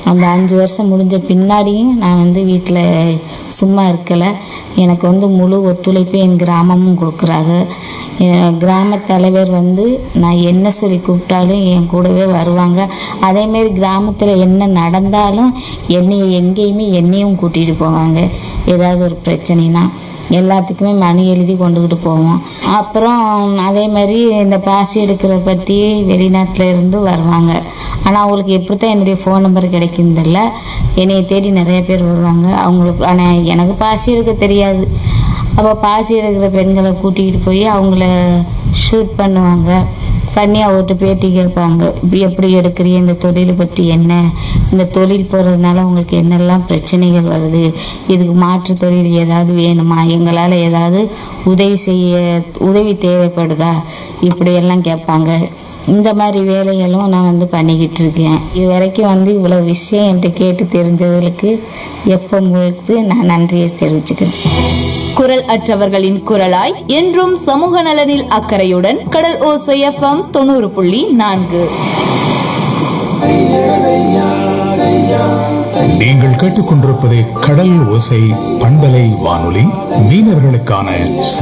அந்த அஞ்சு வருஷம் முடிஞ்ச பின்னாடியும் நான் வந்து வீட்டில் சும்மா இருக்கலை எனக்கு வந்து முழு ஒத்துழைப்பு என் கிராமமும் கொடுக்குறாங்க என் கிராம தலைவர் வந்து நான் என்ன சொல்லி கூப்பிட்டாலும் என் கூடவே வருவாங்க அதேமாரி கிராமத்தில் என்ன நடந்தாலும் என்னைய எங்கேயுமே என்னையும் கூட்டிகிட்டு போவாங்க ஏதாவது ஒரு பிரச்சனைனா எல்லாத்துக்குமே மணி எழுதி கொண்டுக்கிட்டு போவோம் அப்புறம் அதே மாதிரி இந்த பாசி எடுக்கிற பற்றி வெளிநாட்டில் இருந்து வருவாங்க ஆனால் அவங்களுக்கு எப்படி தான் என்னுடைய ஃபோன் நம்பர் கிடைக்குதில்ல என்னைய தேடி நிறைய பேர் வருவாங்க அவங்களுக்கு ஆனால் எனக்கு பாசி எடுக்க தெரியாது அப்போ பாசி எடுக்கிற பெண்களை கூட்டிகிட்டு போய் அவங்கள ஷூட் பண்ணுவாங்க பண்ணி அவர்கிட்ட பேட்டி கேட்பாங்க இப்படி எப்படி எடுக்கிறீங்க இந்த தொழிலை பற்றி என்ன இந்த தொழில் போகிறதுனால உங்களுக்கு என்னெல்லாம் பிரச்சனைகள் வருது இதுக்கு மாற்று தொழில் ஏதாவது வேணுமா எங்களால் ஏதாவது உதவி செய்ய உதவி தேவைப்படுதா இப்படியெல்லாம் கேட்பாங்க இந்த மாதிரி வேலைகளும் நான் வந்து பண்ணிக்கிட்டு இருக்கேன் இது வரைக்கும் வந்து இவ்வளோ விஷயம் என்கிட்ட கேட்டு தெரிஞ்சவர்களுக்கு எப்போ முழுத்து நான் நன்றியை தெரிவிச்சுக்கிறேன் குரல் அற்றவர்களின் குரலாய் என்றும் சமூக நலனில் அக்கறையுடன் கடல் ஓசை எஃப்எம் தொண்ணூறு புள்ளி நான்கு நீங்கள் கேட்டுக்கொண்டிருப்பது கடல் ஓசை பண்பலை வானொலி மீனவர்களுக்கான